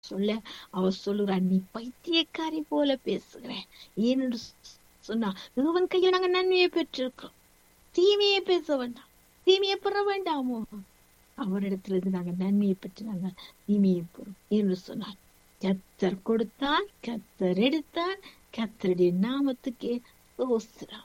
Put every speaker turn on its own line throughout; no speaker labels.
சொல்ல அவ சொல்லுறா நீ பைத்தியக்காரி போல பேசுகிற ஏனென்று சொன்னா தேவன் கையில் நாங்க நன்மையை பெற்றிருக்கிறோம் தீமையை பேச வேண்டாம் தீமையை பெற வேண்டாமோ அவரிடத்திலிருந்து நாங்க நன்மையை பெற்று நாங்க தீமையை பெறும் என்று சொன்னார் கத்தர் கொடுத்தார் கத்தர் எடுத்தார் கத்தருடைய நாமத்துக்கே ஸ்தோத்திரம்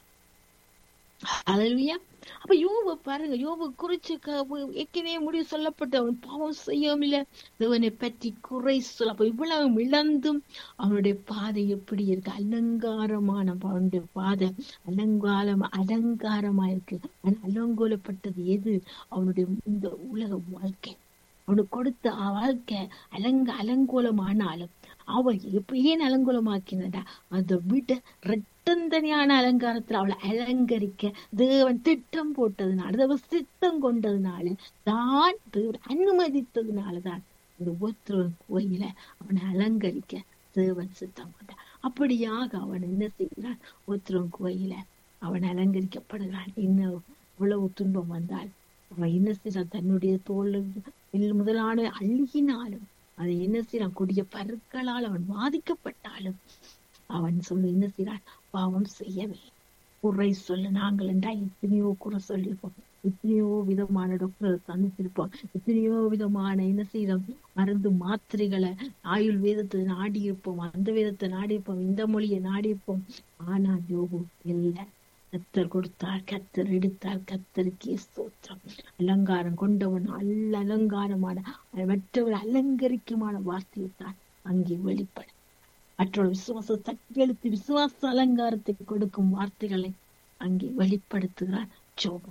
அலலுயா அப்ப யோபு பாருங்க யோபு குறிச்சு ஏற்கனவே முடிவு சொல்லப்பட்ட அவன் பாவம் செய்யாமல தேவனை பற்றி குறை சொல்ல அப்ப இவ்வளவு இழந்தும் அவனுடைய பாதை எப்படி இருக்கு அலங்காரமான அவனுடைய பாதை அலங்காரம் அலங்காரமா இருக்கு ஆனா அலங்கோலப்பட்டது எது அவனுடைய இந்த உலக வாழ்க்கை அவனுக்கு கொடுத்த வாழ்க்கை அலங்க அலங்கோலமானாலும் அவள் எப்ப ஏன் அலங்கோலமாக்கினடா அதை விட ரெட்டந்தனியான அலங்காரத்துல அவளை அலங்கரிக்க தேவன் திட்டம் போட்டதுனால தேவன் சித்தம் கொண்டதுனால தான் தேவன் அனுமதித்ததுனாலதான் இந்த ஒருத்தர் கோயில அவனை அலங்கரிக்க தேவன் சித்தம் கொண்டான் அப்படியாக அவன் என்ன செய்கிறான் ஒருத்தரும் கோயில அவன் அலங்கரிக்கப்படுகிறான் இன்னும் இவ்வளவு துன்பம் வந்தால் அவன் என்ன செய்யறான் தன்னுடைய தோல் முதலான அழுகினாலும் அதை என்ன செய்யறான் கொடிய பருக்களால் அவன் பாதிக்கப்பட்டாலும் அவன் சொல்லு என்ன செய்யறான் பாவம் செய்யவே குறை சொல்ல நாங்கள் என்றா எத்தனையோ குறை சொல்லியிருப்போம் எத்தனையோ விதமான டாக்டர் சந்திச்சிருப்போம் எத்தனையோ விதமான என்ன செய்யறோம் மருந்து மாத்திரைகளை ஆயுள் வேதத்தை நாடி இருப்போம் அந்த வேதத்தை நாடி இருப்போம் இந்த மொழியை நாடி இருப்போம் ஆனா யோகு இல்லை கத்தர் கொடுத்தார் கத்தர் எடுத்தார் கத்தருக்கே ஸ்தோத்திரம் அலங்காரம் கொண்டவன் அல்ல அலங்காரமான மற்றவர் அலங்கரிக்குமான வார்த்தையை தான் அங்கே வெளிப்பட மற்றொரு விசுவாச தட்டியெழுத்து விசுவாச அலங்காரத்தை கொடுக்கும் வார்த்தைகளை அங்கே வெளிப்படுத்துகிறார் ஜோபு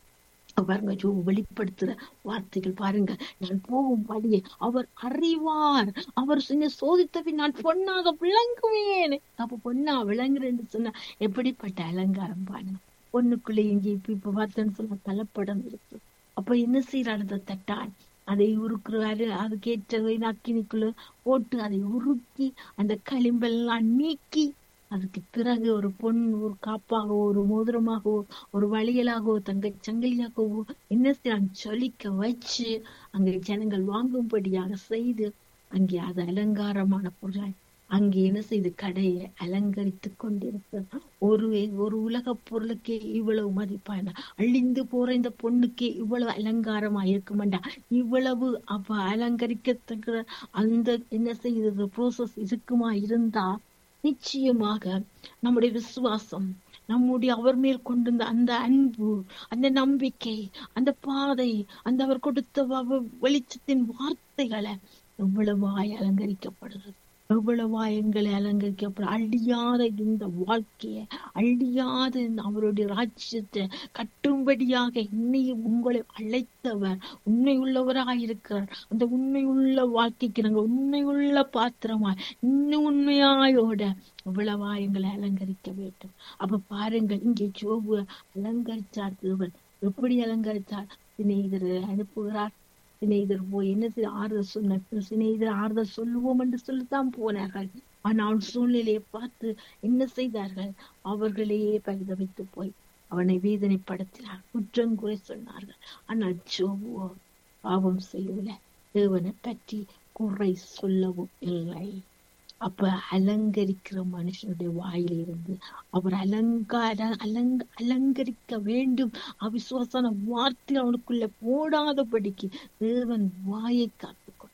பாருங்க ஜோ வெளிப்படுத்துற வார்த்தைகள் பாருங்க நான் போகும் வழியை அவர் அறிவார் அவர் சொன்ன சோதித்தபின் நான் பொண்ணாக விளங்குவேன் அப்ப பொண்ணா விளங்குறேன்னு சொன்னா எப்படிப்பட்ட அலங்காரம் பாருங்க பொண்ணுக்குள்ள இங்க இப்ப இப்ப பார்த்தேன்னு சொன்னா கலப்படம் இருக்கு அப்ப என்ன செய்யறாரு அந்த தட்டான் அதை உருக்குறாரு அதுக்கேற்ற நக்கினிக்குள்ள போட்டு அதை உருக்கி அந்த களிம்பெல்லாம் நீக்கி அதுக்கு பிறகு ஒரு பொன் ஒரு காப்பாகவோ ஒரு மோதிரமாகவோ ஒரு வளையலாகவோ தங்க சங்கிலியாகவோ என்ன செய்யறான் சொலிக்க வச்சு அங்கே ஜனங்கள் வாங்கும்படியாக செய்து அங்கே அது அலங்காரமான பொருளாய் அங்கே என்ன செய்து கடையை அலங்கரித்து கொண்டிருக்க ஒரு ஒரு உலக பொருளுக்கே இவ்வளவு மதிப்பான அழிந்து போற இந்த பொண்ணுக்கே இவ்வளவு அலங்காரமா இருக்குமாண்டா இவ்வளவு அப்ப அலங்கரிக்கத்தக்க அந்த என்ன செய்யுது ப்ரோசஸ் இருக்குமா இருந்தா நிச்சயமாக நம்முடைய விசுவாசம் நம்முடைய அவர் மேல் கொண்டிருந்த அந்த அன்பு அந்த நம்பிக்கை அந்த பாதை அந்த அவர் கொடுத்த வெளிச்சத்தின் வார்த்தைகளை எவ்வளவாய் அலங்கரிக்கப்படுகிறது எவ்வளவா எங்களை அலங்கரிக்கப்பட அழியாத இந்த வாழ்க்கைய அழியாத இந்த அவருடைய ராஜ்யத்தை கட்டும்படியாக என்னையும் உங்களை அழைத்தவர் உண்மை உள்ளவராயிருக்கிறார் அந்த உண்மை உள்ள வாழ்க்கைக்கு நாங்கள் உண்மை உள்ள பாத்திரமாய் இன்னும் உண்மையாயோட எவ்வளவா எங்களை அலங்கரிக்க வேண்டும் அப்ப பாருங்கள் இங்கே ஜோபு அலங்கரிச்சார் தேவன் எப்படி அலங்கரித்தார் சிநேகிதரை அனுப்புகிறார் சிநேகிதர் போய் என்ன செய்ய ஆறுதல் சொன்ன சிநேகிதர் ஆறுதல் சொல்லுவோம் என்று சொல்லித்தான் போனார்கள் ஆனால் சூழ்நிலையை பார்த்து என்ன செய்தார்கள் அவர்களையே பரிதவித்து போய் அவனை வேதனைப்படுத்தினார் குற்றங்குறை சொன்னார்கள் ஆனால் ஜோவோ பாவம் செய்யல தேவனை பற்றி குறை சொல்லவும் இல்லை அப்ப அலங்கரிக்கிற மனுஷனுடைய வாயிலிருந்து அவர் அலங்கார அலங்க அலங்கரிக்க வேண்டும் அவிசுவாசான வார்த்தை அவனுக்குள்ள போடாதபடிக்கு தேவன் வாயை காத்துக்கொள்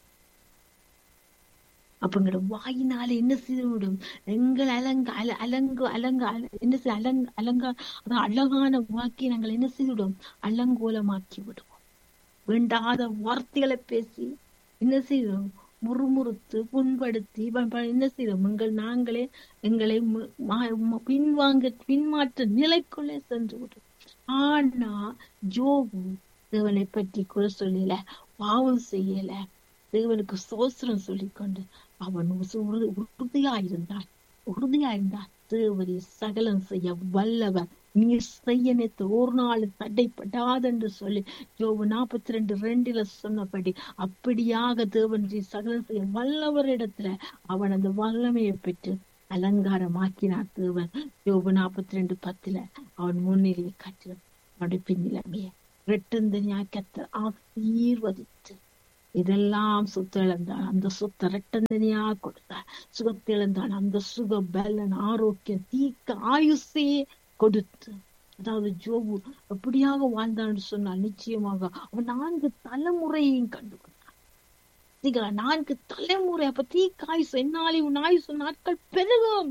அப்ப எங்களோட வாயினால என்ன செய்துவிடும் எங்கள் அலங்க அல அலங்கு அலங்க என்ன செய்ய அலங்க அலங்கா அதான் அழகான வாக்கி நாங்கள் என்ன செய்துவிடும் அலங்கோலமாக்கி விடுவோம் வேண்டாத வார்த்தைகளை பேசி என்ன செய்வோம் முறுமுறுத்து புண்படுத்தி என்ன செய்வோம் எங்கள் நாங்களே எங்களை பின்வாங்க பின்மாற்ற நிலைக்குள்ளே சென்று விடும் ஆனா ஜோபு தேவனை பற்றி குறை சொல்லல பாவம் செய்யல தேவனுக்கு சோசரம் சொல்லிக்கொண்டு அவன் உறுதியா இருந்தான் உறுதியா இருந்தான் தேவதி சகலம் செய்ய வல்லவர் நீ செய்ய நேற்று ஒரு நாள் தடைப்படாதென்று சொல்லி யோபு நாற்பத்தி ரெண்டு ரெண்டுல சொன்னபடி அப்படியாக தேவன் சகலம் செய்ய வல்லவரிடத்துல அவன் அந்த வல்லமையை பெற்று அலங்காரமாக்கினார் தேவன் யோபு நாற்பத்தி ரெண்டு பத்துல அவன் முன்னிலையை கற்று அவனுடைய பின்னிலைமையை ரெட்டந்தனியா கத்த ஆசீர்வதித்து இதெல்லாம் சொத்து இழந்தான் அந்த சொத்தை ரெட்டந்தனியா கொடுத்தார் சுகத்தை இழந்தான் அந்த சுக பலன் ஆரோக்கியம் தீக்க ஆயுசே கொடுத்து அதாவது ஜோபு எப்படியாக வாழ்ந்தான்னு சொன்னால் நிச்சயமாக அவன் நான்கு தலைமுறையையும் கண்டு கொண்டான் நான்கு தலைமுறை அப்ப தீக்க ஆயுசு என்னாலே உன் ஆயுசு நாட்கள் பெருகும்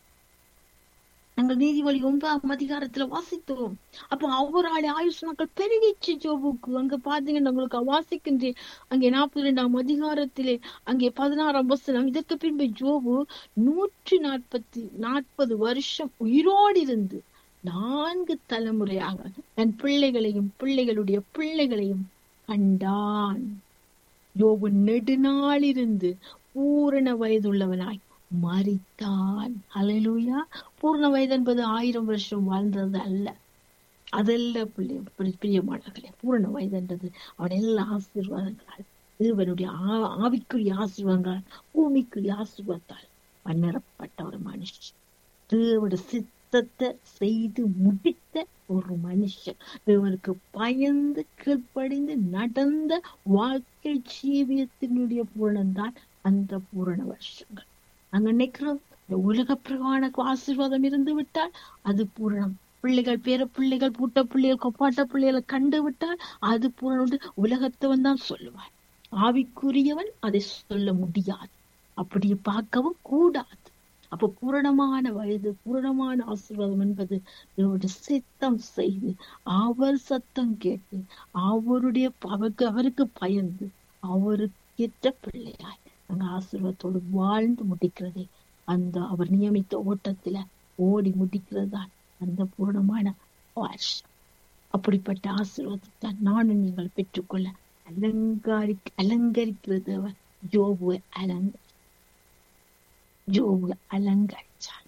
நாங்கள் நீதிபதி ஒன்பதாம் அதிகாரத்துல வாசித்தோம் அப்ப அவரால் ஆயுஷ் நாட்கள் பெருகிச்சு ஜோபுக்கு அங்க பாத்தீங்கன்னா உங்களுக்கு வாசிக்கின்றேன் அங்கே நாற்பத்தி ரெண்டாம் அதிகாரத்திலே அங்கே பதினாறாம் வசனம் இதற்கு பின்பு ஜோபு நூற்றி நாற்பத்தி நாற்பது வருஷம் உயிரோடு இருந்து நான்கு தலைமுறையாக தன் பிள்ளைகளையும் பிள்ளைகளுடைய பிள்ளைகளையும் கண்டான் யோபு நெடுநாளிருந்து பூரண வயதுள்ளவனாய் மறித்தான் அலையிலூயா பூர்ண வயது என்பது ஆயிரம் வருஷம் வாழ்ந்தது அல்ல அதல்ல பிள்ளை பிரியமானர்களே பூரண வயது என்றது அவன் எல்லா ஆசீர்வாதங்களால் தேவனுடைய ஆவிக்குரிய ஆசீர்வாதங்களால் பூமிக்குரிய ஆசீர்வாதத்தால் பன்னரப்பட்ட ஒரு மனுஷன் தேவனுடைய சித்தத்தை செய்து முடித்த ஒரு மனுஷன் தேவனுக்கு பயந்து கீழ்ப்படிந்து நடந்த வாழ்க்கை ஜீவியத்தினுடைய பூரணம்தான் அந்த பூரண வருஷங்கள் நாங்க நினைக்கிறோம் இந்த உலக பிரகான ஆசீர்வாதம் இருந்து விட்டால் அது பூரணம் பிள்ளைகள் பேர பிள்ளைகள் பூட்ட பிள்ளைகள் கொப்பாட்ட பிள்ளைகளை கண்டு விட்டால் அது பூரணம் உலகத்தவன் தான் சொல்லுவான் ஆவிக்குரியவன் அதை சொல்ல முடியாது அப்படி பார்க்கவும் கூடாது அப்ப பூரணமான வயது பூரணமான ஆசீர்வாதம் என்பது இவருடைய சித்தம் செய்து அவர் சத்தம் கேட்டு அவருடைய அவருக்கு அவருக்கு பயந்து அவருக்கேற்ற பிள்ளையாய் அங்க ஆசீர்வாதத்தோடு வாழ்ந்து முடிக்கிறதே அந்த அவர் நியமித்த ஓட்டத்துல ஓடி முடிக்கிறது தான் அந்த பூர்ணமான வருஷம் அப்படிப்பட்ட ஆசீர்வாதத்தை நானும் நீங்கள் பெற்றுக்கொள்ள அலங்காரி அலங்கரிக்கிறது அவர் ஜோபு அலங்க ஜோபு அலங்கரிச்சார்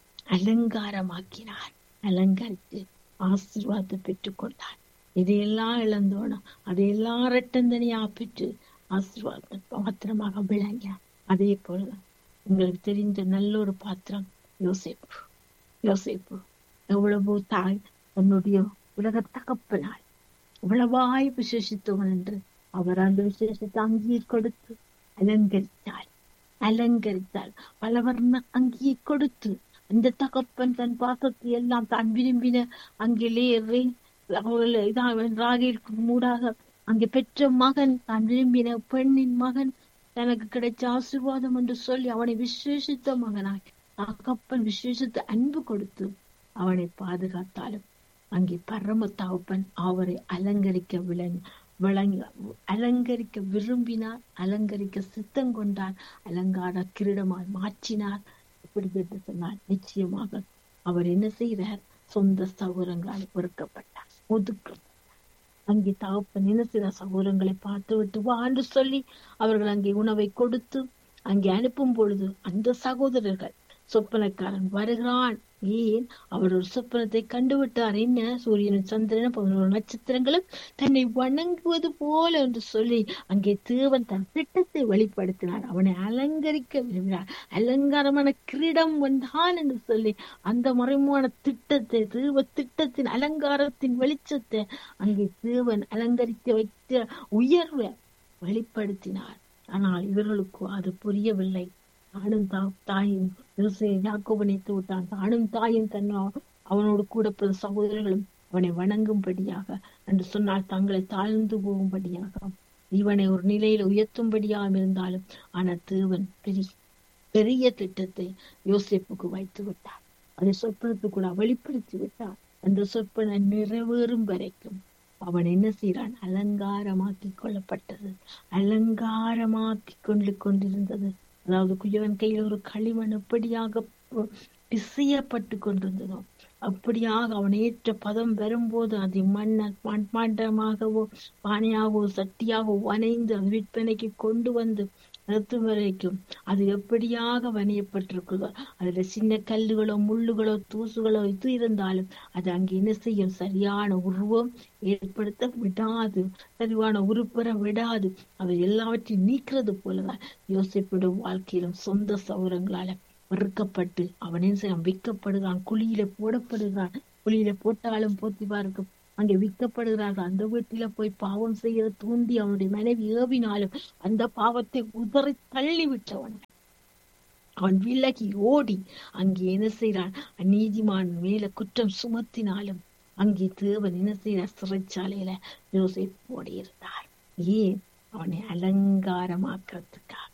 அலங்காரமாக்கினார் அலங்கரித்து ஆசீர்வாதத்தை பெற்றுக்கொண்டார் இதையெல்லாம் இழந்தோணும் அதையெல்லாம் ரெட்டந்தனியா பெற்று ஆசீர்வாதம் பாத்திரமாக விளங்க அதே போல உங்களுக்கு தெரிந்த நல்ல ஒரு பாத்திரம் யோசிப்பு யோசிப்பு எவ்வளவு தாய் தன்னுடைய உலக தகப்பனாய் இவ்வளவாய் விசேஷித்தவன் என்று அவர் அந்த விசேஷத்தை அங்கீ கொடுத்து அலங்கரித்தாள் அலங்கரித்தாள் பலவர்ண அங்கியை கொடுத்து அந்த தகப்பன் தன் பாசத்தை எல்லாம் தான் விரும்பின அங்கிலே அவர்கள் இதான் ராகில் மூடாக அங்கே பெற்ற மகன் தான் விரும்பின பெண்ணின் மகன் தனக்கு கிடைச்ச ஆசீர்வாதம் என்று சொல்லி அவனை விசேஷித்த மகனாய் தகப்பன் விசேஷித்த அன்பு கொடுத்து அவனை பாதுகாத்தாலும் அங்கே பரம தகப்பன் அவரை அலங்கரிக்க விளங்க விளங்க அலங்கரிக்க விரும்பினார் அலங்கரிக்க சித்தம் கொண்டார் அலங்கார கிரீடமாய் மாற்றினார் இப்படி என்று சொன்னார் நிச்சயமாக அவர் என்ன செய்கிறார் சொந்த சகோதரங்களால் வெறுக்கப்பட்டார் ஒதுக்கப்பட்டார் அங்கே தகப்பன் என்ன செய்த சகோதரங்களை பார்த்து விட்டு வா என்று சொல்லி அவர்கள் அங்கே உணவை கொடுத்து அங்கே அனுப்பும் பொழுது அந்த சகோதரர்கள் சொப்பனக்காரன் வருகிறான் ஏன் அவர் ஒரு சொப்பனத்தை கண்டுவிட்டார் என்ன சூரியனும் சந்திரனும் பதினோரு நட்சத்திரங்களும் தன்னை வணங்குவது போல என்று சொல்லி அங்கே தேவன் தன் திட்டத்தை வெளிப்படுத்தினார் அவனை அலங்கரிக்க விரும்பினார் அலங்காரமான கிரீடம் வந்தான் என்று சொல்லி அந்த மறைமுகமான திட்டத்தை தேவ திட்டத்தின் அலங்காரத்தின் வெளிச்சத்தை அங்கே தேவன் அலங்கரிக்க வைத்த உயர்வை வெளிப்படுத்தினார் ஆனால் இவர்களுக்கு அது புரியவில்லை தானும் தாயும் யாக்கோபு நினைத்து விட்டான் தானும் தாயும் தன்னோ அவனோடு கூட பிறந்த சகோதரர்களும் அவனை வணங்கும்படியாக என்று சொன்னால் தங்களை தாழ்ந்து போகும்படியாக இவனை ஒரு நிலையில உயர்த்தும்படியாக இருந்தாலும் ஆனால் தேவன் பெரிய பெரிய திட்டத்தை யோசிப்புக்கு வைத்து விட்டார் அதை சொற்பனத்து கூட வெளிப்படுத்தி விட்டார் அந்த சொற்பனை நிறைவேறும் வரைக்கும் அவன் என்ன செய்யறான் அலங்காரமாக்கி கொள்ளப்பட்டது அலங்காரமாக்கி கொண்டு கொண்டிருந்தது அதாவது குயவன் கையில் ஒரு களிமண் எப்படியாக பிசையப்பட்டு கொண்டிருந்ததோ அப்படியாக அவன் ஏற்ற பதம் வரும்போது அது மண்ண மண்பாண்டமாகவோ பானையாகவோ சட்டியாகவோ வனைந்து அது விற்பனைக்கு கொண்டு வந்து நிறுத்தும் வரைக்கும் அது எப்படியாக வணியப்பட்டிருக்குதோ அதுல சின்ன கல்லுகளோ முள்ளுகளோ தூசுகளோ இது இருந்தாலும் அது அங்கே என்ன செய்யும் சரியான உருவம் ஏற்படுத்த விடாது சரியான உருப்பெற விடாது அவை எல்லாவற்றையும் நீக்கிறது போலதான் யோசிப்பிடும் வாழ்க்கையிலும் சொந்த சௌரங்களால வெறுக்கப்பட்டு அவன் என்ன செய்ய விற்கப்படுகிறான் குழியில போடப்படுகிறான் குழியில போட்டாலும் போத்திபாருக்கு அங்கே விற்கப்படுகிறார்கள் அந்த வீட்டில போய் பாவம் செய்ய தூண்டி அவனுடைய மனைவி ஏவினாலும் அந்த பாவத்தை உதறி தள்ளி விட்டவன் அவன் விலகி ஓடி அங்கே என்ன செய்கிறான் நீதிமான் மேல குற்றம் சுமத்தினாலும் அங்கே தேவன் என்ன செய்கிறார் சிறைச்சாலையில யோசிப் ஓடி இருந்தார் ஏன் அவனை அலங்காரமாக்குறதுக்காக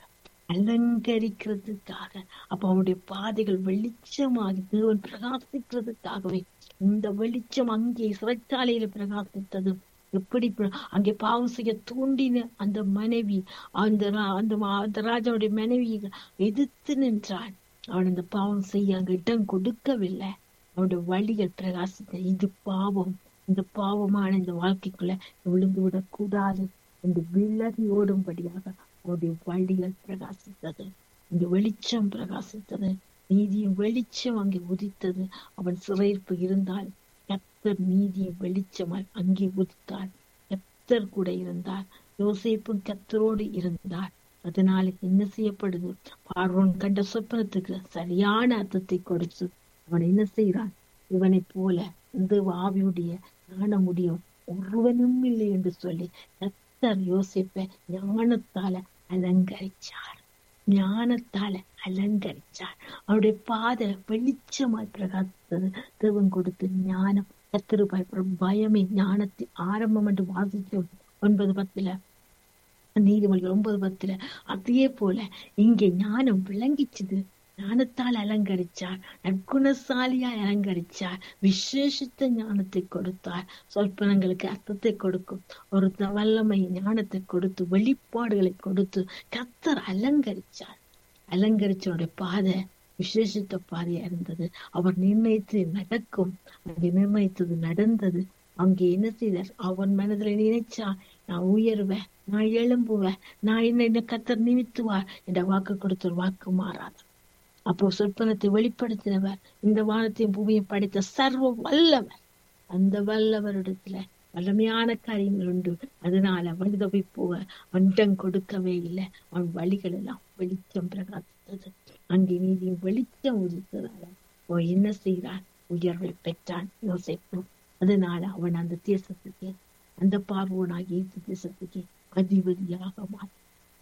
அலங்கரிக்கிறதுக்காக அப்ப அவனுடைய பாதைகள் வெளிச்சமாகி தேவன் பிரகாசிக்கிறதுக்காகவே இந்த வெளிச்சம் அங்கே சிறைச்சாலையில பிரகாசித்தது எப்படி அங்கே பாவம் செய்ய தூண்டின அந்த மனைவி அந்த அந்த அந்த ராஜாவுடைய மனைவி எதிர்த்து நின்றான் அவன் அந்த பாவம் செய்ய அங்க இடம் கொடுக்கவில்லை அவனுடைய வழிகள் பிரகாசித்த இது பாவம் இந்த பாவமான இந்த வாழ்க்கைக்குள்ள விழுந்து விடக்கூடாது என்று விலகி ஓடும்படியாக அவருடைய வழிகள் பிரகாசித்தது இந்த வெளிச்சம் பிரகாசித்தது நீதியின் வெளிச்சம் அங்கே உதித்தது அவன் சிறையிருப்பு இருந்தால் கத்தர் நீதியின் வெளிச்சமாய் அங்கே உதித்தார் கத்தர் கூட இருந்தார் யோசேப்பும் கத்தரோடு இருந்தார் அதனால என்ன செய்யப்படுது பார்வோன் கண்ட சொப்பனத்துக்கு சரியான அர்த்தத்தை கொடுத்து அவன் என்ன செய்கிறான் இவனை போல இந்த ஆவியுடைய காண முடியும் ஒருவனும் இல்லை என்று சொல்லி கத்தர் யோசிப்ப ஞானத்தால அலங்கரிச்சார் ஞானத்தால அலங்கரிச்சார் அவருடைய பாதை வெளிச்சமாய் பிரகாசித்தது தேவன் கொடுத்து ஞானம் கத்திரு பயப்படும் பயமே ஞானத்தின் ஆரம்பம் என்று வாசிச்சோம் ஒன்பது பத்துல நீதிமொழிகள் ஒன்பது பத்துல அதே போல இங்கே ஞானம் விளங்கிச்சுது ஞானத்தால் அலங்கரிச்சார் நற்குணசாலியாய் அலங்கரிச்சார் விசேஷித்த ஞானத்தை கொடுத்தார் சொற்பனங்களுக்கு அர்த்தத்தை கொடுக்கும் ஒரு வல்லமை ஞானத்தை கொடுத்து வெளிப்பாடுகளை கொடுத்து கத்தர் அலங்கரிச்சார் அலங்கரிச்சோட பாதை விசேஷித்த பாதையா இருந்தது அவர் நிர்ணயித்து நடக்கும் அங்கே நிர்ணயித்தது நடந்தது அங்கே என்ன செய்தார் அவன் மனதில் நினைச்சா நான் உயர்வேன் நான் எழும்புவேன் நான் என்ன கத்தர் நிமித்துவார் என்ற வாக்கு கொடுத்த வாக்கு மாறாது அப்போ சொற்பனத்தை வெளிப்படுத்தினவர் இந்த வானத்தையும் பூமியை படைத்த சர்வ வல்லவர் அந்த வல்லவரிடத்துல வல்லமையான காரியங்கள் உண்டு அதனால வழிதவி போக வண்டம் கொடுக்கவே இல்லை அவன் வழிகள் எல்லாம் வெளிச்சம் பிரகாசித்தது அங்கே நீதியும் வெளிச்சம் உதித்ததால அவன் என்ன செய்கிறான் உயர்வை பெற்றான் யோசிப்பு அதனால அவன் அந்த தேசத்துக்கு அந்த பார்வோனாகிய தேசத்துக்கு அதிபதியாக மாறி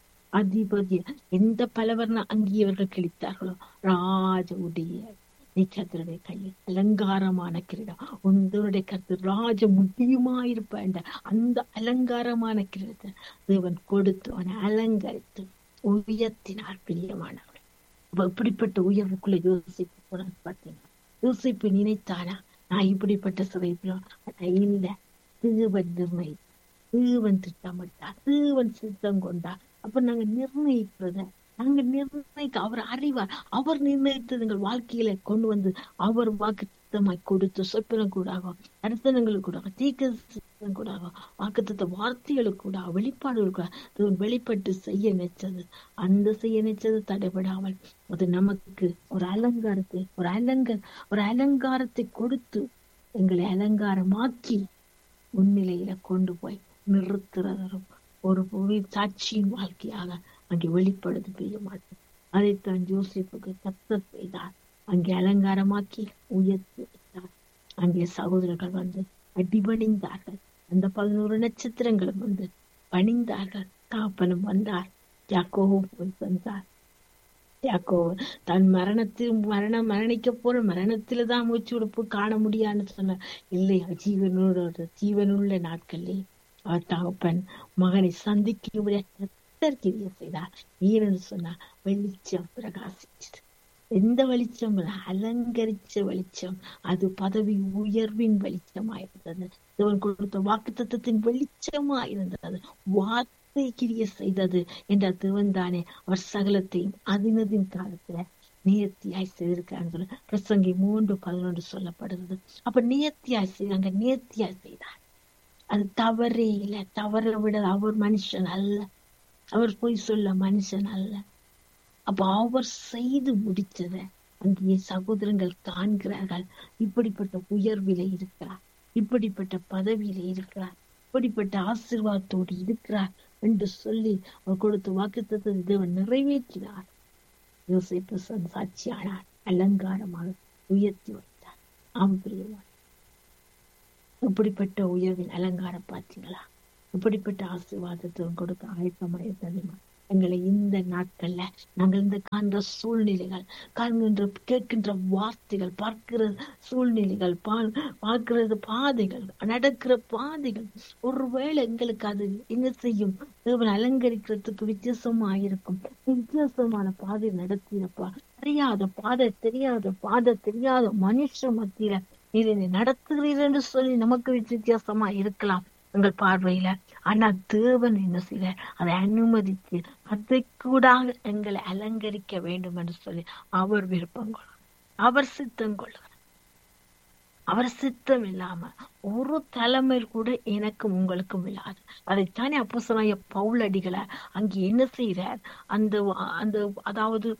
அதிபதி எந்த பலவர்ண அங்கியவர்கள் கிழித்தார்களோ ராஜ உடைய நீ கத்தருடைய கையில் அலங்காரமான கிரீடம் உங்களுடைய கருத்து ராஜ முடியுமாயிருப்ப அந்த அலங்காரமான கிரீடத்தை தேவன் கொடுத்து அவனை அலங்கரித்து உயர்த்தினார் பிரியமானவர்கள் அப்ப இப்படிப்பட்ட உயர்வுக்குள்ள யோசிப்பு போனான்னு பார்த்தீங்கன்னா யோசிப்பு நினைத்தானா நான் இப்படிப்பட்ட சிறைப்பில் இல்லை தேவன் நிர்ணயி தேவன் திட்டமிட்டார் தேவன் சித்தம் கொண்டார் அப்ப நாங்க நிர்ணயிக்கிறத நாங்க நிர்ணயிக்க அவர் அறிவார் அவர் நிர்ணயித்தது எங்கள் வாழ்க்கையில கொண்டு வந்து அவர் வாக்கு திட்டமாய் கொடுத்து சொப்பினம் கூடாக தரிசனங்களுக்கு கூட தீக்க கூட வாக்குத்த வார்த்தைகளுக்கு கூட வெளிப்பாடுகள் கூட வெளிப்பட்டு செய்ய நினைச்சது அந்த செய்ய நினைச்சது தடைபடாமல் அது நமக்கு ஒரு அலங்காரத்தை ஒரு அலங்க ஒரு அலங்காரத்தை கொடுத்து எங்களை அலங்காரமாக்கி முன்னிலையில கொண்டு போய் நிறுத்துறதும் ஒரு உயிர் சாட்சியின் வாழ்க்கையாக அங்கே வெளிப்படுது பெரிய மாட்டோம் அதைத்தான் ஜோசிப்புக்கு கத்த செய்தார் அங்கே அலங்காரமாக்கி உயர்த்தி வைத்தார் அங்கே சகோதரர்கள் வந்து அடிபணிந்தார்கள் அந்த பதினோரு நட்சத்திரங்களும் வந்து பணிந்தார்கள் காப்பனும் வந்தார் யாக்கோவும் போய் வந்தார் யாக்கோ தன் மரணத்தில் மரணம் மரணிக்க போற மரணத்துல தான் மூச்சு விடுப்பு காண முடியான்னு சொன்ன இல்லை ஜீவனோட ஜீவனுள்ள நாட்களே அவர் தகப்பன் மகனை சந்திக்க கத்தர்கிரிய செய்தார் ஏன்னு சொன்னா வெளிச்சம் பிரகாசிச்சது எந்த வெளிச்சம் அலங்கரிச்ச வெளிச்சம் அது பதவி உயர்வின் வெளிச்சமாயிருந்தது தேவன் கொடுத்த வாக்கு தத்துவத்தின் வெளிச்சமா இருந்தது வார்த்தை கிரிய செய்தது என்ற தேவன் தானே அவர் சகலத்தையும் அதினதின் காலத்துல நேர்த்தியாய் செய்திருக்கான்னு சொல்ல பிரசங்கி மூன்று பதினொன்று சொல்லப்படுகிறது அப்ப நேர்த்தியாய் செய்தாங்க நேர்த்தியாய் செய்தார் அது தவறே இல்லை தவற விட அவர் மனுஷன் அல்ல அவர் போய் சொல்ல மனுஷன் அல்ல அப்ப அவர் செய்து முடிச்சத அங்கே சகோதரங்கள் காண்கிறார்கள் இப்படிப்பட்ட உயர்வில இருக்கிறார் இப்படிப்பட்ட பதவியில இருக்கிறார் இப்படிப்பட்ட ஆசீர்வாதத்தோடு இருக்கிறார் என்று சொல்லி அவர் கொடுத்த வாக்குத்தத்தை தேவன் நிறைவேற்றினார் யோசிப்பு சாட்சியானார் அலங்காரமாக உயர்த்தி வைத்தார் ஆம் பிரியமான இப்படிப்பட்ட உயர்வின் அலங்காரம் பார்த்தீங்களா இப்படிப்பட்ட ஆசீர்வாதத்தை கொடுக்க ஆயத்தமாக தெரியுமா எங்களை இந்த நாட்கள்ல நாங்கள் இந்த காண்ற சூழ்நிலைகள் காண்கின்ற கேட்கின்ற வார்த்தைகள் பார்க்கிற சூழ்நிலைகள் பார்க்கிறது பாதைகள் நடக்கிற பாதைகள் ஒருவேளை எங்களுக்கு அது என்ன செய்யும் தேவன் அலங்கரிக்கிறதுக்கு வித்தியாசமா இருக்கும் வித்தியாசமான பாதை நடத்தினப்பா தெரியாத பாதை தெரியாத பாதை தெரியாத மனுஷ மத்தியில நீர் நடத்துகிறீர் என்று சொல்லி நமக்கு வித்தியாசமா இருக்கலாம் எங்கள் பார்வையில ஆனா தேவன் என்ன செய்ய அதை அனுமதித்து அதை கூட எங்களை அலங்கரிக்க வேண்டும் என்று சொல்லி அவர் விருப்பம் கொள்கிறார் அவர் சித்தம் கொள்கிறார் அவர் சித்தம் இல்லாம ஒரு தலைமை கூட எனக்கும் உங்களுக்கும் இல்லாது அதைத்தானே அப்போ சொன்ன பவுலடிகளை அங்கே என்ன செய்யறார் அந்த அந்த அதாவது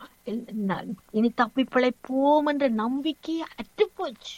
இனி தப்பி பிழைப்போம் என்ற நம்பிக்கையை அற்று போச்சு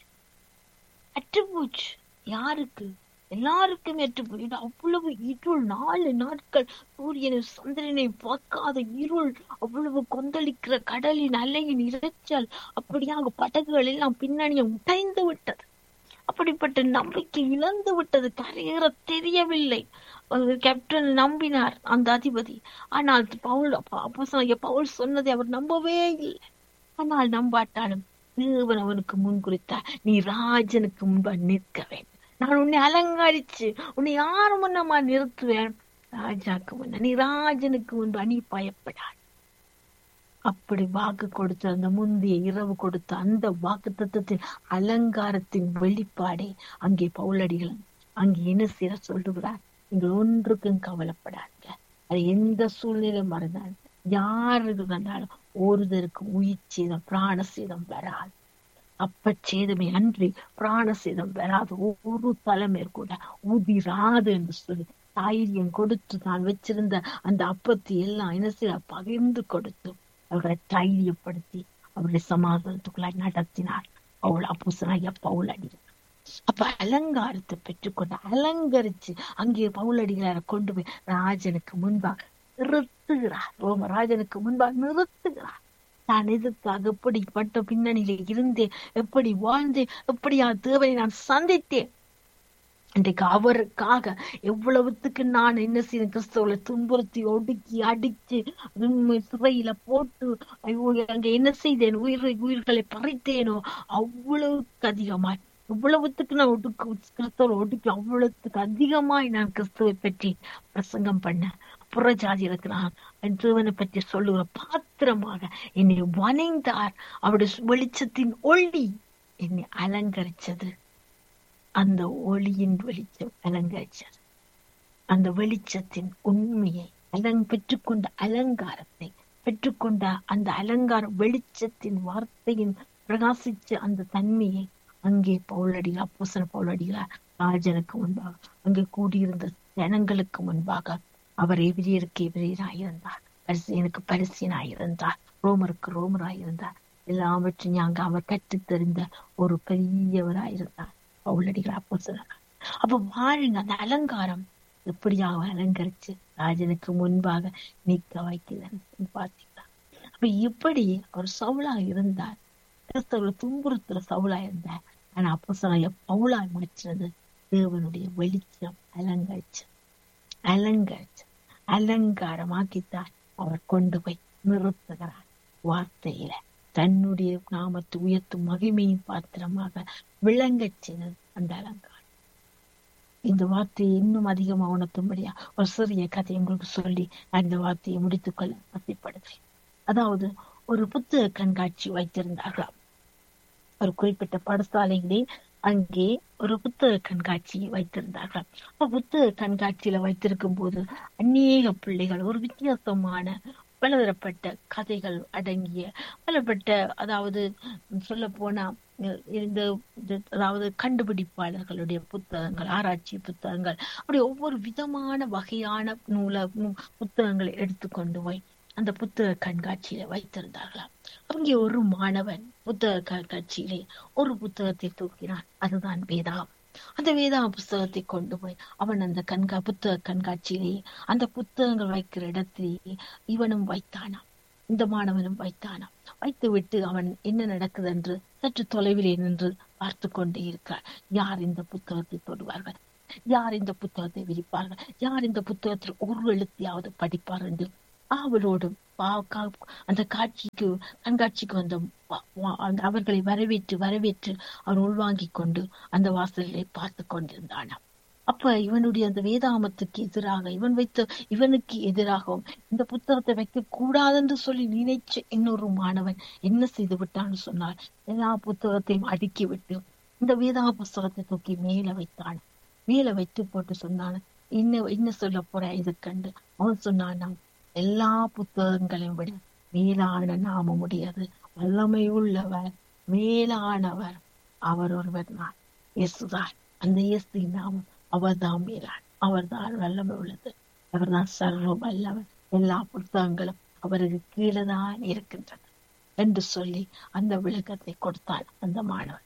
அற்று போச்சு யாருக்கு எல்லாருக்கும் ஏற்று போயிடு அவ்வளவு இருள் நாலு நாட்கள் சூரியனை சந்திரனை பார்க்காத இருள் அவ்வளவு கொந்தளிக்கிற கடலின் அலையின் இறைச்சல் அப்படியாக படகுகள் எல்லாம் பின்னணியை உடைந்து விட்டது அப்படிப்பட்ட நம்பிக்கை இழந்து விட்டது கரையேற தெரியவில்லை கேப்டன் நம்பினார் அந்த அதிபதி ஆனால் பவுல் அப்போ பவுல் சொன்னதை அவர் நம்பவே இல்லை ஆனால் நம்பாட்டாலும் தேவன் அவனுக்கு முன் குறித்தார் நீ ராஜனுக்கு முன்பா நிற்க வேண்டும் நான் உன்னை அலங்கரிச்சு உன்னை யாரு முன்னமா நிறுத்துவேன் ராஜாக்கு முன்ன நீ ராஜனுக்கு முன்பு நீ பயப்படாது அப்படி வாக்கு கொடுத்த அந்த முந்தைய இரவு கொடுத்த அந்த வாக்கு தத்துவத்தின் அலங்காரத்தின் வெளிப்பாடே அங்கே பவுலடிகள் அங்கே என்ன செய்ய சொல்லுகிறார் நீங்கள் ஒன்றுக்கும் கவலைப்படாங்க அது எந்த சூழ்நிலை மறந்தாலும் யாருக்கு வந்தாலும் ஒருதருக்கு உயிர் சேதம் பிராண சேதம் வராது அப்ப சேதமே அன்றி பிராண சேதம் வராது ஒரு தலைமை கூட உதிராது என்று சொல்லி தைரியம் கொடுத்து தான் வச்சிருந்த அந்த அப்பத்தை எல்லாம் என்ன செய்ய பகிர்ந்து கொடுத்து அவர்களை தைரியப்படுத்தி அவருடைய சமாதானத்துக்குள்ளாய் நடத்தினார் அவள் அப்போசனாய பவுலடி அப்ப அலங்காரத்தை பெற்றுக்கொண்டு அலங்கரிச்சு அங்கே பவுலடிகளை கொண்டு போய் ராஜனுக்கு முன்பாக நிறுத்துகிறார் ரோமராஜனுக்கு முன்பாக நிறுத்துகிறார் நான் எதுக்காக எப்படிப்பட்ட பின்னணியில இருந்தேன் எப்படி வாழ்ந்தேன் எப்படியா தேவனை நான் சந்தித்தேன் இன்றைக்கு அவருக்காக எவ்வளவுத்துக்கு நான் என்ன செய்யணும் கிறிஸ்தவளை துன்புறுத்தி ஒடுக்கி அடிச்சு சிறையில போட்டு அங்க என்ன செய்தேன் உயிர் உயிர்களை பறித்தேனோ அவ்வளவுக்கு அதிகமாய் இவ்வளவுத்துக்கு நான் ஒடுக்கு கிறிஸ்தவ ஒடுக்கி அவ்வளவுத்துக்கு அதிகமாய் நான் கிறிஸ்துவை பற்றி பிரசங்கம் பண்ணேன் புறஜாதிகளுக்கு நான் தேவனை பற்றி சொல்லுகிற பாத்திரமாக என்னை வணைந்தார் அவருடைய வெளிச்சத்தின் ஒளி என்னை அலங்கரிச்சது அந்த ஒளியின் வெளிச்சம் அலங்கரிச்சது அந்த வெளிச்சத்தின் உண்மையை அலங் பெற்றுக்கொண்ட அலங்காரத்தை பெற்றுக்கொண்ட அந்த அலங்கார வெளிச்சத்தின் வார்த்தையின் பிரகாசிச்ச அந்த தன்மையை அங்கே பவுலடிகளா பூசன பவுலடிகளா ராஜனுக்கு முன்பாக அங்கே கூடியிருந்த ஜனங்களுக்கு முன்பாக அவர் எதிரியருக்கு எதிரியராயிருந்தார் பரிசீனுக்கு பரிசீனாயிருந்தார் ரோமருக்கு ரோமராயிருந்தார் எல்லாவற்றையும் அங்க அவர் கற்றுத் தெரிந்த ஒரு பெரியவராயிருந்தார் பவுலடிகளா பூசன அப்ப வாழுங்க அந்த அலங்காரம் எப்படியாக அலங்கரிச்சு ராஜனுக்கு முன்பாக நிற்க வைக்கிறேன் பாத்தீங்களா அப்ப எப்படி அவர் சவுளா இருந்தார் கிறிஸ்தவர்களை துன்புறுத்துற சவுளா இருந்தார் ஆனா அப்போ சொன்ன பவுலா மாற்றினது தேவனுடைய வெளிச்சம் அலங்கரிச்சு அலங்கரிச்சு அலங்காரமாக்கித்தான் அவர் கொண்டு போய் நிறுத்துகிறார் வார்த்தையில தன்னுடைய நாமத்தை உயர்த்தும் மகிமையின் பாத்திரமாக விளங்கச் செய்தது அந்த அலங்காரம் இந்த வார்த்தையை இன்னும் அதிகமா உணர்த்தும்படியா ஒரு சிறிய கதை உங்களுக்கு சொல்லி நான் இந்த வார்த்தையை முடித்துக் கொள்ள ஆசைப்படுகிறேன் அதாவது ஒரு புத்தக கண்காட்சி வைத்திருந்தார்களாம் ஒரு குறிப்பிட்ட பாடசாலைகளே அங்கே ஒரு புத்தக கண்காட்சி வைத்திருந்தார்கள் அப்ப புத்தக கண்காட்சியில வைத்திருக்கும் போது அநேக பிள்ளைகள் ஒரு வித்தியாசமான பலதரப்பட்ட கதைகள் அடங்கிய பலப்பட்ட அதாவது சொல்ல போனா இந்த அதாவது கண்டுபிடிப்பாளர்களுடைய புத்தகங்கள் ஆராய்ச்சி புத்தகங்கள் அப்படி ஒவ்வொரு விதமான வகையான நூல புத்தகங்களை எடுத்துக்கொண்டு போய் அந்த புத்தக கண்காட்சியில வைத்திருந்தார்களாம் அங்கே ஒரு மாணவன் புத்தக கண்காட்சியிலே ஒரு புத்தகத்தை தூக்கினான் அதுதான் வேதாம் அந்த வேதா புஸ்தகத்தை கொண்டு போய் அவன் அந்த கண்கா புத்தக கண்காட்சியிலேயே அந்த புத்தகங்கள் வைக்கிற இடத்திலேயே இவனும் வைத்தானாம் இந்த மாணவனும் வைத்தானாம் வைத்து விட்டு அவன் என்ன நடக்குது என்று சற்று தொலைவிலே நின்று பார்த்து கொண்டே இருக்கிறார் யார் இந்த புத்தகத்தை தொடுவார்கள் யார் இந்த புத்தகத்தை விரிப்பார்கள் யார் இந்த புத்தகத்தில் ஒரு எழுத்தையாவது படிப்பார் என்று அவளோடும் அந்த காட்சிக்கு கண்காட்சிக்கு வந்த அந்த அவர்களை வரவேற்று வரவேற்று அவன் உள்வாங்கிக் கொண்டு அந்த வாசல்களை பார்த்து கொண்டிருந்தானாம் அப்ப இவனுடைய அந்த வேதாமத்துக்கு எதிராக இவன் வைத்த இவனுக்கு எதிராகவும் இந்த புத்தகத்தை வைக்க கூடாது என்று சொல்லி நினைச்ச இன்னொரு மாணவன் என்ன செய்து விட்டான்னு சொன்னால் எல்லா புத்தகத்தையும் அடுக்கி விட்டு இந்த வேதா புஸ்தகத்தை தூக்கி மேல வைத்தான் மேல வைத்து போட்டு சொன்னான் என்ன என்ன சொல்ல போற இது கண்டு அவன் சொன்னான் எல்லா புத்தகங்களையும் விட மேலான நாமமுடையது வல்லமை உள்ளவர் மேலானவர் அவர் ஒருவர் தான் இயேசுதான் அந்த இயேசு நாமம் அவர்தான் மேலான் அவர்தான் வல்லமை உள்ளது அவர்தான் சர்வ வல்லவர் எல்லா புத்தகங்களும் அவருக்கு கீழே தான் இருக்கின்றது என்று சொல்லி அந்த விளக்கத்தை கொடுத்தான் அந்த மாணவன்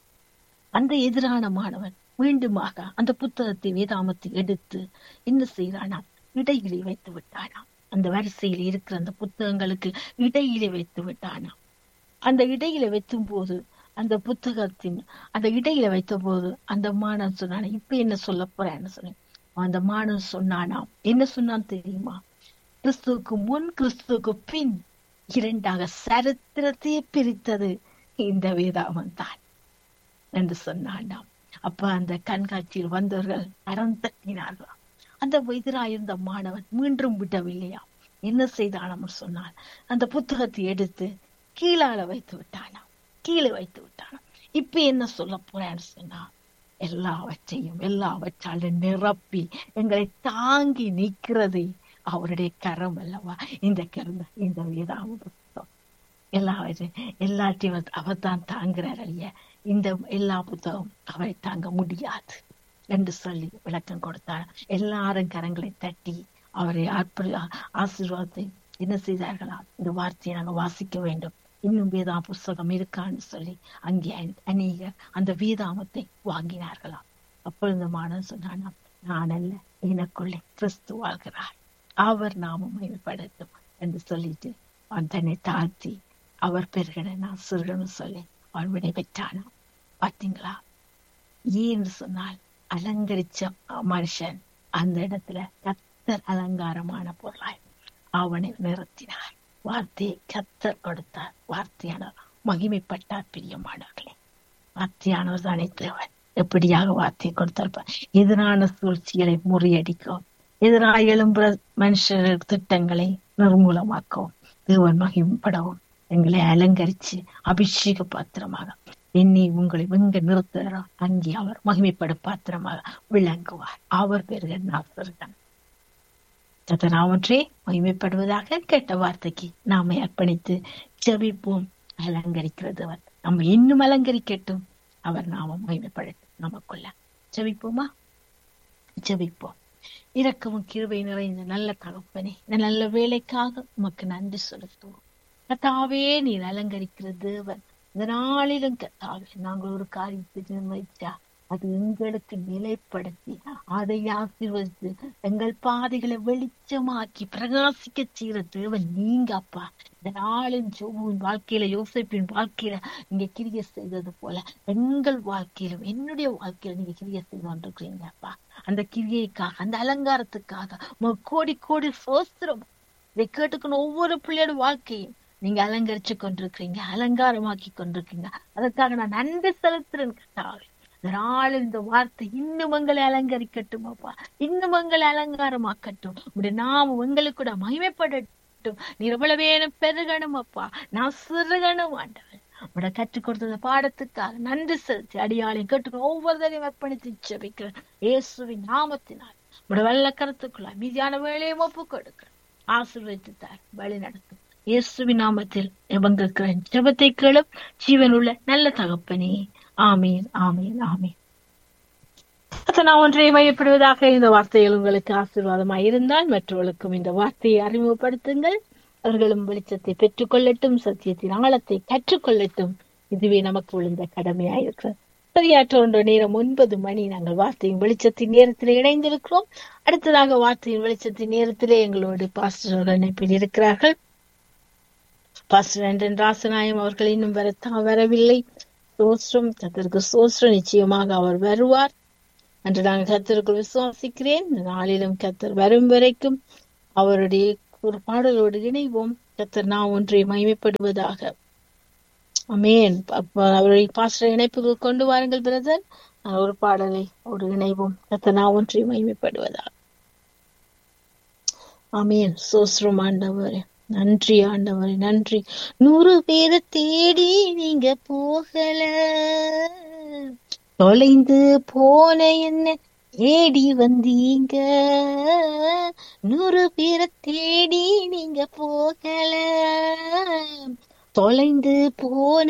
அந்த எதிரான மாணவன் மீண்டுமாக அந்த புத்தகத்தை வேதாமத்தை எடுத்து என்ன செய்யறானாம் இடையிலே வைத்து விட்டானாம் அந்த வரிசையில் இருக்கிற அந்த புத்தகங்களுக்கு இடையிலே வைத்து விட்டானாம் அந்த இடையில வைத்தும் போது அந்த புத்தகத்தின் அந்த இடையில வைத்த போது அந்த மாணவன் சொன்னான இப்ப என்ன சொல்ல போறேன்னு சொன்னேன் அந்த மாணவன் சொன்னானாம் என்ன சொன்னான் தெரியுமா கிறிஸ்துவுக்கு முன் கிறிஸ்துவுக்கு பின் இரண்டாக சரித்திரத்தையே பிரித்தது இந்த வேதாமம் தான் என்று சொன்னானாம் அப்ப அந்த கண்காட்சியில் வந்தவர்கள் அறம் தட்டினார்களாம் அந்த எதிராயிருந்த மாணவன் மீண்டும் விடவில்லையா என்ன செய்தானாம் சொன்னான் அந்த புத்தகத்தை எடுத்து கீழால வைத்து விட்டானாம் கீழே வைத்து விட்டானாம் இப்ப என்ன சொல்ல போறேன்னு சொன்னா எல்லாவற்றையும் எல்லாவற்றாலும் நிரப்பி எங்களை தாங்கி நிற்கிறது அவருடைய கரம் அல்லவா இந்த கரம் இந்த வேதாம புத்தகம் எல்லாவற்றையும் எல்லாத்தையும் அவர் தான் தாங்குறார் இல்லையா இந்த எல்லா புத்தகம் அவரை தாங்க முடியாது என்று சொல்லி விளக்கம் கொடுத்தார் எல்லாரும் கரங்களை தட்டி அவரை அற்புத ஆசீர்வாதத்தை என்ன செய்தார்களா இந்த வார்த்தையை நாங்கள் வாசிக்க வேண்டும் இன்னும் வேதா புஸ்தகம் இருக்கான்னு சொல்லி அங்கே அநேகர் அந்த வேதாமத்தை வாங்கினார்களாம் அப்பொழுது மாணவன் சொன்னானா நான் அல்ல எனக்குள்ளே கிறிஸ்து வாழ்கிறார் அவர் நாமம் மேம்படுத்தும் என்று சொல்லிட்டு அவன் தன்னை தாழ்த்தி அவர் பெருகன நான் சிறுகன்னு சொல்லி அவன் விடை பெற்றானாம் பார்த்தீங்களா ஏன்னு சொன்னால் அலங்கரிச்ச மனுஷன் அந்த இடத்துல கத்தர் அலங்காரமான பொருளாய் அவனை நிறுத்தினார் வார்த்தையை கத்தர் கொடுத்தார் வார்த்தையானவர் மகிமைப்பட்டார் பிரியமானவர்களே வார்த்தையானவர் தானே தேவன் எப்படியாக வார்த்தையை கொடுத்தார் எதிரான சூழ்ச்சிகளை முறியடிக்கும் எதிராக எழும்புற மனுஷர் திட்டங்களை நிர்மூலமாக்கவும் தேவன் மகிமைப்படவும் எங்களை அலங்கரிச்சு அபிஷேக பாத்திரமாக என்னை உங்களை எங்க நிறுத்துகிறோ அங்கே அவர் மகிமைப்பட பாத்திரமாக விளங்குவார் அவர் பெருக நாசர்கள் அவற்றே மகிமைப்படுவதாக கேட்ட வார்த்தைக்கு நாம அர்ப்பணித்து ஜபிப்போம் அலங்கரிக்கிறது அவர் நம்ம இன்னும் அலங்கரிக்கட்டும் அவர் நாம மகிமைப்படட்டும் நமக்குள்ள ஜபிப்போமா ஜபிப்போம் இரக்கமும் கிருபை நிறைந்த நல்ல தகப்பனே இந்த நல்ல வேலைக்காக உமக்கு நன்றி செலுத்துவோம் கத்தாவே நீர் அலங்கரிக்கிற தேவன் இந்த நாளிலும் கத்தாவே நாங்கள் ஒரு காரியத்தை நிர்ணயிச்சா அது எங்களுக்கு நிலைப்படுத்தி அதை ஆசீர்வதித்து எங்கள் பாதைகளை வெளிச்சமாக்கி பிரகாசிக்க செய்கிற தேவன் நீங்க அப்பா இந்த நாளின் ஜோவின் வாழ்க்கையில யோசிப்பின் வாழ்க்கையில நீங்க கிரிய செய்தது போல எங்கள் வாழ்க்கையிலும் என்னுடைய வாழ்க்கையில நீங்க கிரிய செய்து கொண்டிருக்கிறீங்க அப்பா அந்த கிரியைக்காக அந்த அலங்காரத்துக்காக கோடி கோடி சோஸ்திரம் இதை கேட்டுக்கணும் ஒவ்வொரு பிள்ளையோட வாழ்க்கையும் நீங்க அலங்கரிச்சு கொண்டிருக்கிறீங்க அலங்காரமாக்கி கொண்டிருக்கீங்க அதற்காக நான் நன்றி செலுத்துறேன் கட்டாவே நாள் இந்த வார்த்தை இன்னும் எங்களை அலங்கரிக்கட்டும் அப்பா இன்னும் எங்களை அலங்காரமாக்கட்டும் உடைய நாம உங்களுக்கு கூட மகிமைப்படட்டும் நிரவளவேன பெருகணும் அப்பா நான் சிறுகணும் ஆண்டவன் உட கற்றுக் கொடுத்த பாடத்துக்காக நன்றி செலுத்தி அடியாளையும் கேட்டு ஒவ்வொருத்தரையும் அர்ப்பணித்து ஜபிக்கிறேன் இயேசுவின் நாமத்தினால் உட வெள்ள கருத்துக்குள்ள மீதியான வேலையும் ஒப்பு கொடுக்கிறேன் ஆசீர்வதித்தார் வழி நடத்தும் இயேசுவின் நாமத்தில் எவங்கிருக்கிறேன் ஜபத்தை கேளும் ஜீவனுள்ள நல்ல தகப்பனே ஆமீன் ஆமீன் ஆமீன் நான் ஒன்றை மையப்படுவதாக இந்த வார்த்தைகள் உங்களுக்கு ஆசீர்வாதமாக இருந்தால் மற்றவர்களுக்கும் இந்த வார்த்தையை அறிமுகப்படுத்துங்கள் அவர்களும் வெளிச்சத்தை பெற்றுக்கொள்ளட்டும் சத்தியத்தின் ஆழத்தை கற்றுக்கொள்ளட்டும் இதுவே நமக்கு விழுந்த கடமையாயிருக்கிறது சரியாற்ற ஒன்ற நேரம் ஒன்பது மணி நாங்கள் வார்த்தையின் வெளிச்சத்தின் நேரத்தில் இணைந்திருக்கிறோம் அடுத்ததாக வார்த்தையின் வெளிச்சத்தின் நேரத்திலே எங்களோடு பாஸ்டர் இணைப்பில் இருக்கிறார்கள் பாஸ்டர் ராசநாயம் அவர்கள் இன்னும் வர வரவில்லை சோஸ்ரம் கத்தருக்கு சோஸ்ரம் நிச்சயமாக அவர் வருவார் என்று நாங்கள் கத்தருக்குள் விசுவாசிக்கிறேன் இந்த நாளிலும் கத்தர் வரும் வரைக்கும் அவருடைய ஒரு பாடலோடு இணைவோம் கத்தர் நான் ஒன்றை மகிமைப்படுவதாக அமேன் அப்ப அவருடைய பாஸ்டர் இணைப்புக்கு கொண்டு வாருங்கள் பிரதர் ஒரு பாடலை ஒரு இணைவோம் கத்தர் நான் ஒன்றை மகிமைப்படுவதாக அமேன் சோஸ்ரம் ஆண்டவரே நன்றி ஆண்டவரே நன்றி நூறு பேரை தேடி நீங்க போகல தொலைந்து போன என்ன தேடி வந்தீங்க நூறு பேரை தேடி நீங்க போகல தொலைந்து போன